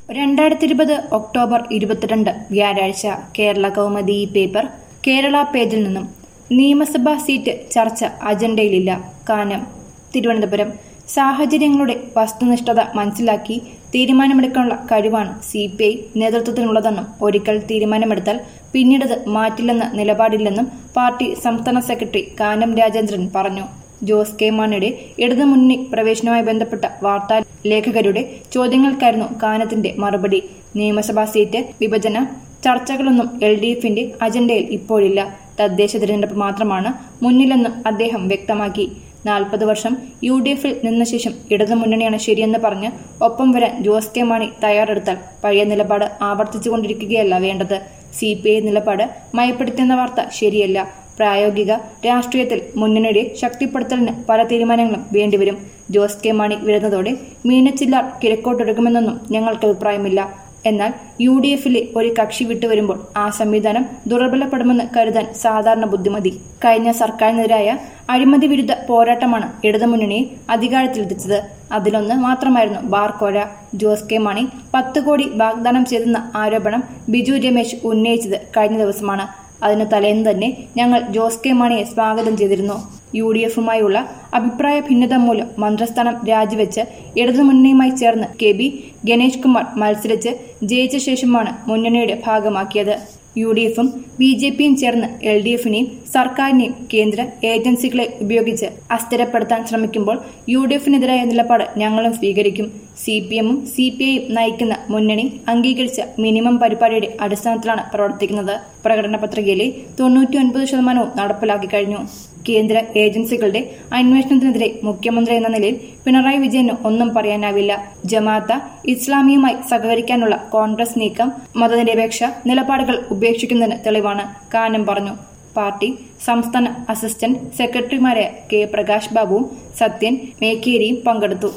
രണ്ടായിരത്തി ഇരുപത് ഒക്ടോബർ ഇരുപത്തിരണ്ട് വ്യാഴാഴ്ച കേരള കൗമുദി ഈ പേപ്പർ കേരള പേജിൽ നിന്നും നിയമസഭാ സീറ്റ് ചർച്ച അജണ്ടയിലില്ല കാനം തിരുവനന്തപുരം സാഹചര്യങ്ങളുടെ വസ്തുനിഷ്ഠത മനസ്സിലാക്കി തീരുമാനമെടുക്കാനുള്ള കഴിവാണ് സി പി ഐ നേതൃത്വത്തിനുള്ളതെന്നും ഒരിക്കൽ തീരുമാനമെടുത്താൽ പിന്നീടത് മാറ്റില്ലെന്ന നിലപാടില്ലെന്നും പാർട്ടി സംസ്ഥാന സെക്രട്ടറി കാനം രാജേന്ദ്രൻ പറഞ്ഞു ജോസ് കെ മാണിയുടെ ഇടതുമുന്നണി പ്രവേശനവുമായി ബന്ധപ്പെട്ട വാർത്താ ലേഖകരുടെ ചോദ്യങ്ങൾക്കായിരുന്നു കാനത്തിന്റെ മറുപടി നിയമസഭാ സീറ്റ് വിഭജന ചർച്ചകളൊന്നും എൽ ഡി എഫിന്റെ അജണ്ടയിൽ ഇപ്പോഴില്ല തദ്ദേശ തിരഞ്ഞെടുപ്പ് മാത്രമാണ് മുന്നിലെന്നും അദ്ദേഹം വ്യക്തമാക്കി നാൽപ്പത് വർഷം യു ഡി എഫിൽ നിന്ന ശേഷം ഇടതുമുന്നണിയാണ് ശരിയെന്ന് പറഞ്ഞ് ഒപ്പം വരാൻ ജോസ് കെ മാണി തയ്യാറെടുത്താൽ പഴയ നിലപാട് ആവർത്തിച്ചുകൊണ്ടിരിക്കുകയല്ല വേണ്ടത് സി പി ഐ നിലപാട് മയപ്പെടുത്തുന്ന വാർത്ത ശരിയല്ല പ്രായോഗിക രാഷ്ട്രീയത്തിൽ മുന്നണിയുടെ ശക്തിപ്പെടുത്തലിന് പല തീരുമാനങ്ങളും വേണ്ടിവരും ജോസ് കെ മാണി വരുന്നതോടെ മീനച്ചില്ലാർ കിഴക്കോട്ടൊഴുകുമെന്നൊന്നും ഞങ്ങൾക്ക് അഭിപ്രായമില്ല എന്നാൽ യു ഡി എഫിലെ ഒരു കക്ഷി വിട്ടുവരുമ്പോൾ ആ സംവിധാനം ദുർബലപ്പെടുമെന്ന് കരുതാൻ സാധാരണ ബുദ്ധിമതി കഴിഞ്ഞ സർക്കാരിനെതിരായ അഴിമതി വിരുദ്ധ പോരാട്ടമാണ് ഇടതുമുന്നണിയെ അധികാരത്തിലെത്തിച്ചത് അതിലൊന്ന് മാത്രമായിരുന്നു ബാർക്കോഴ ജോസ് കെ മാണി പത്ത് കോടി വാഗ്ദാനം ചെയ്തെന്ന ആരോപണം ബിജു രമേശ് ഉന്നയിച്ചത് കഴിഞ്ഞ ദിവസമാണ് അതിനു തലേന്ന് തന്നെ ഞങ്ങൾ ജോസ് കെ മാണിയെ സ്വാഗതം ചെയ്തിരുന്നു യു ഡി എഫുമായുള്ള അഭിപ്രായ ഭിന്നത മൂലം മന്ത്രിസ്ഥാനം രാജിവെച്ച് ഇടതുമുന്നണിയുമായി ചേർന്ന് കെ ബി ഗണേഷ് കുമാർ മത്സരിച്ച് ജയിച്ച ശേഷമാണ് മുന്നണിയുടെ ഭാഗമാക്കിയത് യു ഡി എഫും ബി ജെ പിയും ചേർന്ന് എൽ ഡി എഫിനെയും സർക്കാരിനെയും കേന്ദ്ര ഏജൻസികളെ ഉപയോഗിച്ച് അസ്ഥിരപ്പെടുത്താൻ ശ്രമിക്കുമ്പോൾ യു ഡി എഫിനെതിരായ നിലപാട് ഞങ്ങളും സ്വീകരിക്കും സി പി എമ്മും സി പി ഐയും നയിക്കുന്ന മുന്നണി അംഗീകരിച്ച മിനിമം പരിപാടിയുടെ അടിസ്ഥാനത്തിലാണ് പ്രവർത്തിക്കുന്നത് പ്രകടന പത്രികയിലെ തൊണ്ണൂറ്റി ഒൻപത് ശതമാനവും നടപ്പിലാക്കി കഴിഞ്ഞു കേന്ദ്ര ഏജൻസികളുടെ അന്വേഷണത്തിനെതിരെ മുഖ്യമന്ത്രി എന്ന നിലയിൽ പിണറായി വിജയന് ഒന്നും പറയാനാവില്ല ജമാഅത്ത ഇസ്ലാമിയുമായി സഹകരിക്കാനുള്ള കോൺഗ്രസ് നീക്കം മതനിരപേക്ഷ നിലപാടുകൾ ഉപേക്ഷിക്കുന്നതിന് തെളിവാണ് കാനം പറഞ്ഞു പാർട്ടി സംസ്ഥാന അസിസ്റ്റന്റ് സെക്രട്ടറിമാരായ കെ പ്രകാശ് ബാബുവും സത്യൻ മേക്കേരിയും പങ്കെടുത്തു